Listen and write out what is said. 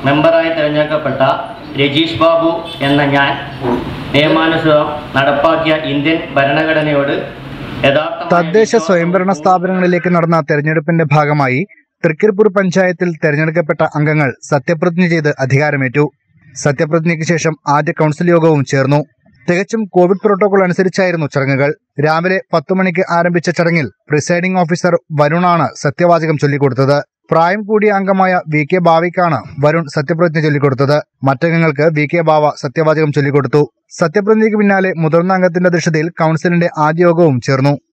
മെമ്പറായി തിരഞ്ഞെടുക്കപ്പെട്ട രജീഷ് ബാബു എന്ന ഞാൻ നിയമാനുസൃതം നടപ്പാക്കിയ ഇന്ത്യൻ ഭരണഘടനയോട് യഥാർത്ഥമായ തദ്ദേശ സ്വയംഭരണ സ്ഥാപനങ്ങളിലേക്ക് നടന്ന തെരഞ്ഞെടുപ്പിന്റെ ഭാഗമായി തൃക്കരിപ്പൂർ പഞ്ചായത്തിൽ തെരഞ്ഞെടുക്കപ്പെട്ട അംഗങ്ങൾ സത്യപ്രതിജ്ഞ ചെയ്ത് അധികാരമേറ്റു സത്യപ്രതിജ്ഞയ്ക്ക് ശേഷം ആദ്യ കൗൺസിൽ യോഗവും ചേർന്നു തികച്ചും കോവിഡ് പ്രോട്ടോകോൾ അനുസരിച്ചായിരുന്നു ചടങ്ങുകൾ രാവിലെ പത്തു മണിക്ക് ആരംഭിച്ച ചടങ്ങിൽ പ്രിസൈഡിംഗ് ഓഫീസർ വരുണാണ് സത്യവാചകം ചൊല്ലിക്കൊടുത്തത് പ്രായം കൂടിയ അംഗമായ വി കെ ബാവയ്ക്കാണ് വരുൺ സത്യപ്രതിജ്ഞ ചൊല്ലിക്കൊടുത്തത് മറ്റംഗങ്ങൾക്ക് വി കെ ബാവ സത്യവാചകം ചൊല്ലിക്കൊടുത്തു സത്യപ്രതിജ്ഞയ്ക്ക് പിന്നാലെ മുതിർന്ന അംഗത്തിന്റെ അധ്യക്ഷതയിൽ കൗൺസിലിന്റെ ആദ്യ യോഗവും ചേർന്നു